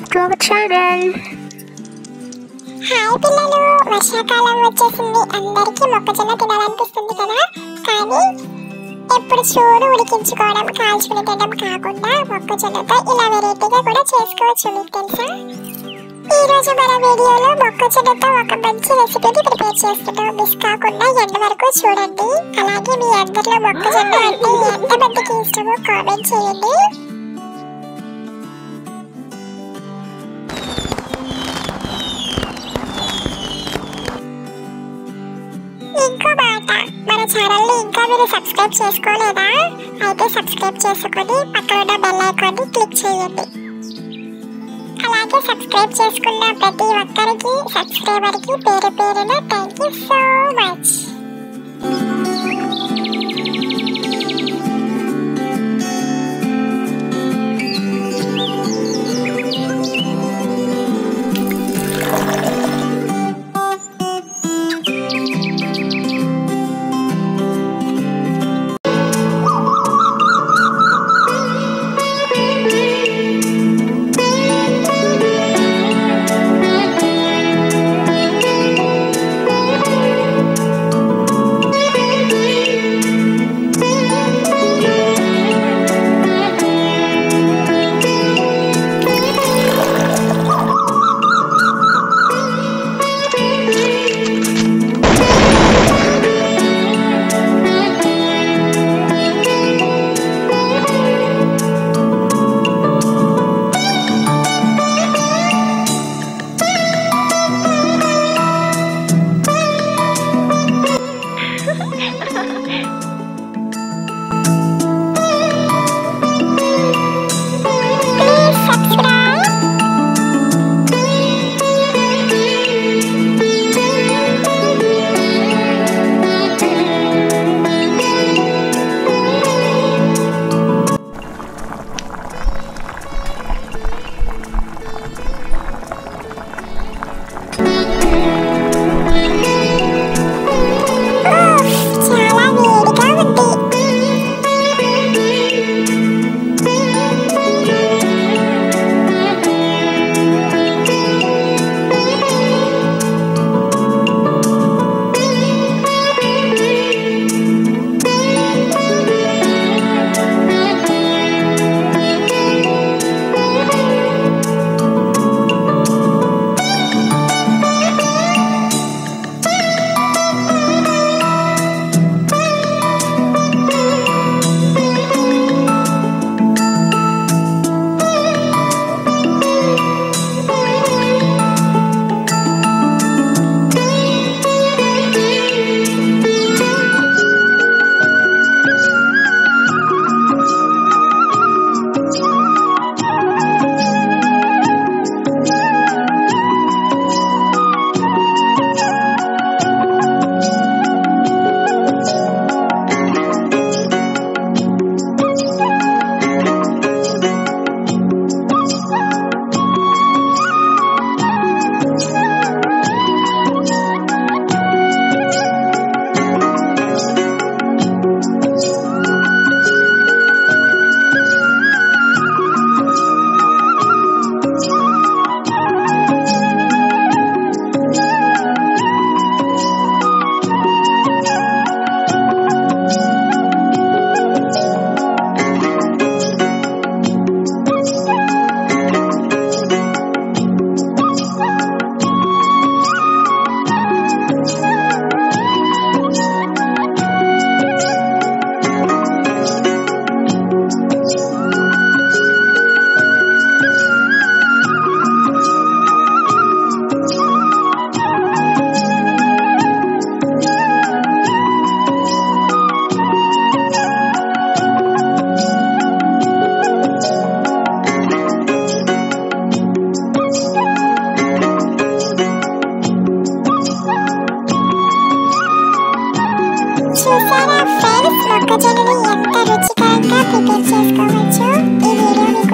to our channel. Hi పిల్లలు వర్షాకాలం వచ్చేసింది అందరికీ మొక్కజొన్న తినాలనిపిస్తుంది కదా కానీ ఎప్పుడు చూడు ఉడికించుకోవడం కాల్చుకుని తినడం కాకుండా మొక్కజొన్నతో ఇలా వెరైటీగా కూడా చేసుకోవచ్చు మీకు తెలుసా ఈ రోజు మన వీడియోలో మొక్కజొన్నతో ఒక మంచి రెసిపీని ప్రిపేర్ చేస్తున్నాం మిస్ కాకుండా ఎండ్ వరకు చూడండి అలాగే మీ అందరిలో మొక్కజొన్న అంటే ఎంత మందికి ఇష్టమో కామెంట్ చేయండి ఇంకో మాట మన ఛానల్ ని ఇంకా మీరు సబ్స్క్రైబ్ చేసుకోలేదా అయితే సబ్స్క్రైబ్ చేసుకొని పక్కన ఉన్న బెల్ ఐకాన్ ని క్లిక్ చేయండి అలాగే సబ్స్క్రైబ్ చేసుకున్న ప్రతి ఒక్కరికి సబ్స్క్రైబర్ కి పేరు పేరున thank you so much please subscribe చాలా వేడిగా ఉంది చూసారా ఫ్రెండ్స్ మొక్కజొన్నని ఎంత రుచికరంగా ప్రిపేర్ చేసుకోవచ్చు ఈ వీడియో మీకు